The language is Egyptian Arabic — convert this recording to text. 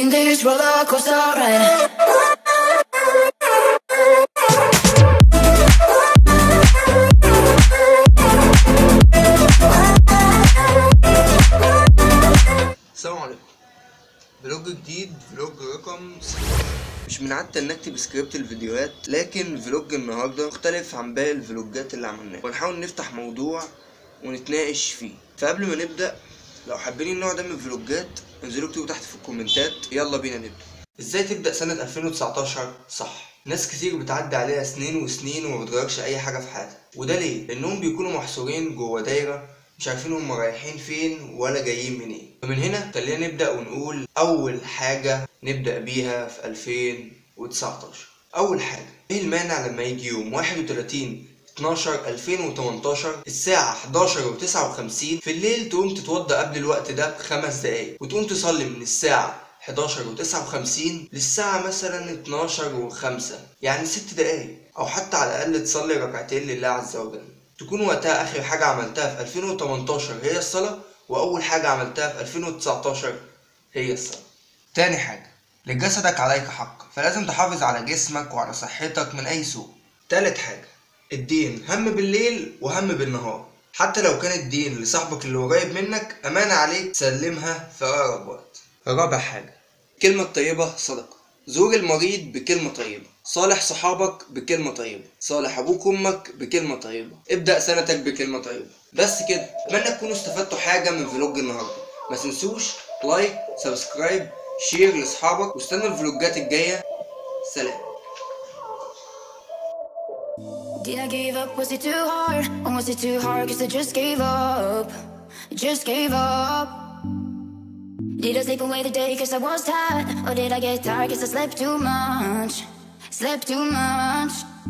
this roller coaster ride. السلام عليكم فلوج جديد فلوج رقم ستة. مش من عادتي ان اكتب سكريبت الفيديوهات لكن فلوج النهارده مختلف عن باقي الفلوجات اللي عملناها ونحاول نفتح موضوع ونتناقش فيه فقبل ما نبدا لو حابين النوع ده من الفلوجات انزلوا اكتبوا تحت في الكومنتات يلا بينا نبدا ازاي تبدا سنه 2019 صح ناس كتير بتعدي عليها سنين وسنين وما بتغيرش اي حاجه في حياتها وده ليه لانهم بيكونوا محصورين جوه دايره مش عارفين هم رايحين فين ولا جايين منين فمن هنا خلينا نبدا ونقول اول حاجه نبدا بيها في 2019 اول حاجه ايه المانع لما يجي يوم 31 12 2018 الساعة 11 و 59 في الليل تقوم تتوضى قبل الوقت ده بخمس دقايق وتقوم تصلي من الساعة 11 و 59 للساعة مثلا 12 و 5 يعني ست دقايق أو حتى على الأقل تصلي ركعتين لله عز وجل تكون وقتها آخر حاجة عملتها في 2018 هي الصلاة وأول حاجة عملتها في 2019 هي الصلاة تاني حاجة لجسدك عليك حق فلازم تحافظ على جسمك وعلى صحتك من أي سوء تالت حاجة الدين هم بالليل وهم بالنهار حتى لو كان الدين لصاحبك اللي قريب منك أمانة عليك تسلمها في أقرب وقت رابع حاجة كلمة طيبة صدقة زور المريض بكلمة طيبة صالح صحابك بكلمة طيبة صالح أبوك وأمك بكلمة طيبة ابدأ سنتك بكلمة طيبة بس كده أتمنى تكونوا استفدتوا حاجة من فلوج النهاردة ما تنسوش لايك سبسكرايب شير لأصحابك واستنوا الفلوجات الجاية سلام Did I give up? Was it too hard? Or was it too hard? Cause I just gave up. Just gave up. Did I sleep away the day cause I was tired? Or did I get tired cause I slept too much? Slept too much.